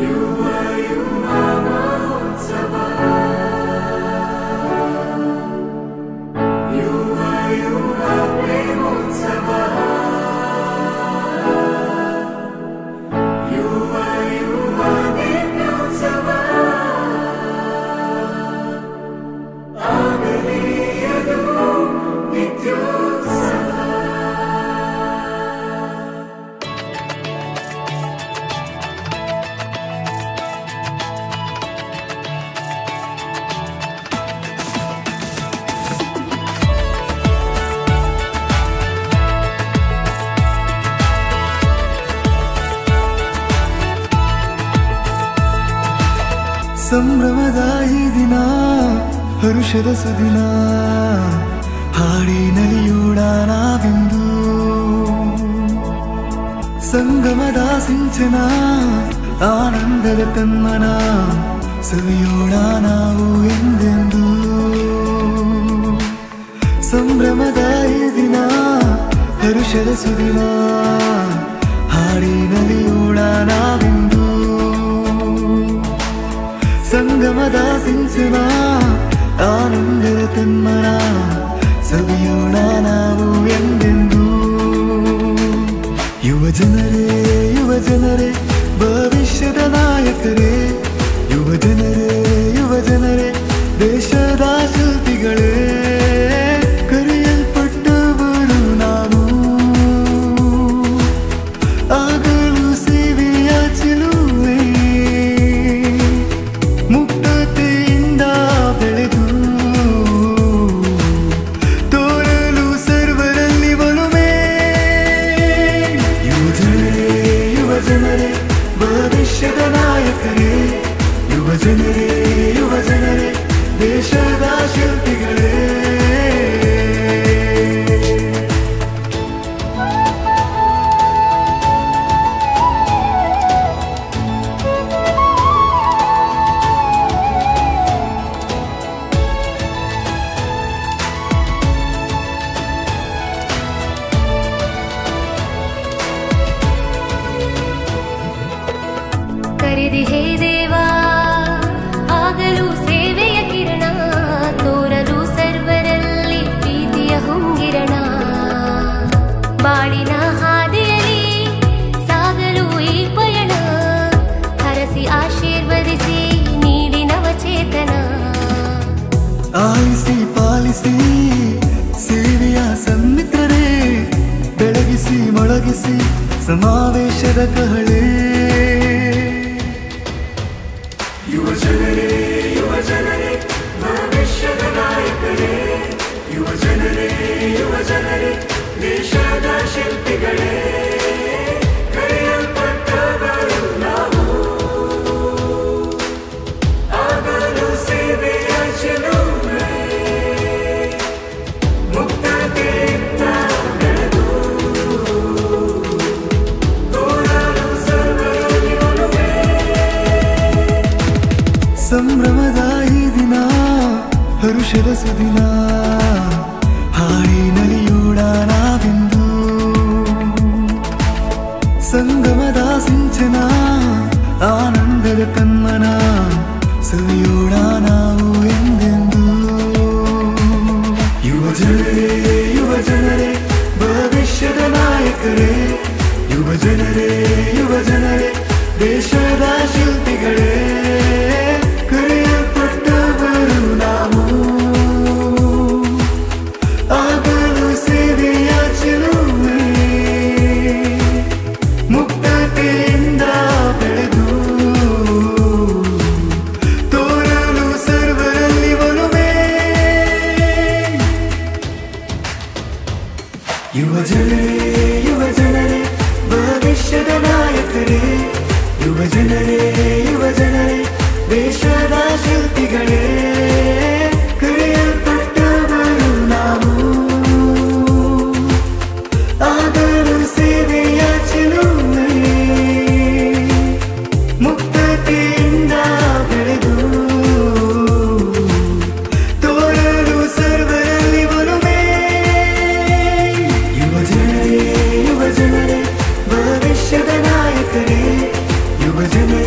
ಸಂಭ್ರಮದ ಈ ದಿನ ಹರುಷದ ಸುದಿನ ಹಾಡಿ ನಲಿಯೋಣ ನಾವಿಂದು ಸಂಗಮದ ಸಿಂಚನ ಆನಂದದ ತನ್ಮನ ಸವಿಯೋಣ ನಾವು ಎಂದೆಂದು ಸಂಭ್ರಮದ ಈ ದಿನ ಹರುಷದ ಸುದಿನ ಹಾಡಿ ನಲಿಯೋಣ ನಾವಿಂದು ಸಂಗಮದ ಸಿಂಚನ ಆನಂದದ ತನ್ಮನ ಸವಿಯೋಣ ನಾವು ಎಂದೆಂದು ಯುವ ಜನರೇ ಯುವ ಜನರೇ ಭವಿಷ್ಯದ ನಾಯಕರೇ ಯುವ ಜನರೇ ಯುವ ಜನರೇ ದೇಶದ ಶಿಲ್ಪಿಗಳೇ ಕರೆಯಲ್ಪಟ್ಟವರು ನಾವು ಆಗಲು ಸೇವೆಯ ಚಿಲುಮೆ ಮುಕ್ತತೆಯಿಂದ ಬೆಳೆದು ತೋರಲು ಸರ್ವರಲ್ಲಿ ಒಲುಮೆ ಯುವ ಜನರೇ ಯುವ ಜನರೇ ಭವಿಷ್ಯದ ನಾಯಕರೇ ಯುವ ಜನರೇ ಯುವ ಜನರೇ ದೇಶದ ಶಿಲ್ಪಿಗಳೇ ಕರೆದಿಹೇ ದೇವಾ ಆಗಲು ಸೇವೆಯ ಕಿರಣ ತೋರಲು ಸರ್ವರಲ್ಲಿ ಪ್ರೀತಿಯ ಹೊಂಗಿರಣ ಬಾಳಿನ ಹಾದಿಯಲ್ಲಿ ಸಾಗಲು ಈ ಪಯಣ ಹರಸಿ ಆಶೀರ್ವದಿಸಿ ನೀಡಿ ನವಚೇತನ ಆಲಿಸಿ ಪಾಲಿಸಿ ಸೇವೆಯ ಸನ್ಮಿತ್ರರೇ ಬೆಳಗಿಸಿ ಮೊಳಗಿಸಿ ಸಮಾವೇಶದ ಕಹಳೆ ಯುವ ಜನರೇ ಯುವ ಜನರೇ ಭವಿಷ್ಯದ ನಾಯಕರೇ ಯುವ ಜನರೇ ಯುವ ಜನರೇ ದೇಶದ ಶಿಲ್ಪಿಗಳೇ ಕರೆಯಲ್ಪಟ್ಟವರು ನಾವು ಆಗಲು ಸೇವೆಯ ಚೆಲುವೆ ಮುಕ್ತತೆಯಿಂದ ಬೆಳೆದು ತೋರಲು ಸರ್ವರಲ್ಲಿ ಒಲುಮೆ. ಸಂಭ್ರಮದ ಈ ದಿನ ಹರುಷದ ಸುದಿನ ಹಾಡಿ ನಲಿಯೋಣ ನಾವಿಂದು ಸಂಗಮದ ಸಿಂಚನ ಆನಂದದ ತನ್ಮನ ಸವಿಯೋಣ ನಾವು ಎಂದೆಂದು ಯುವ ಜನರೇ ಯುವ ಜನರೇ ಭವಿಷ್ಯದ ನಾಯಕರೇ ಯುವ ಜನರೇ ಯುವ ಜನರೇ ದೇಶದ ಶಿಲ್ಪಿಗಳೇ ಕರೆಯಲ್ಪಟ್ಟವರು ನಾವು ಆಗಲು ಸೇವೆಯ ಚಿಲುಮೆ ಮುಕ್ತತೆಯಿಂದ ಬೆಳೆದು ತೋರಲು ಸರ್ವರಲ್ಲಿ ಒಲುಮೆ ಯುವ ಜನರೇ ಯುವ ಜನರೇ ಭವಿಷ್ಯದ ನಾಯಕರೇ ಯುವ ಜನರೇ ಯುವ ಜನರೇ ದೇಶದ ಶಿಲ್ಪಿಗಳೇ ಕರೆಯಲ್ಪಟ್ಟವರು ನಾವು ಆಗಲು ಸೇವೆಯ ಚಿಲುಮೆ ಮುಕ್ತತೆಯಿಂದ ಬೆಳೆದು ತೋರಲು ಸರ್ವರಲ್ಲಿ ಒಲುಮೆ ಯುವ ಜನರೇ ಯುವ ಜನರೇ ಭವಿಷ್ಯದ ನಾಯಕರೇ ಯುವ ಜನರೇ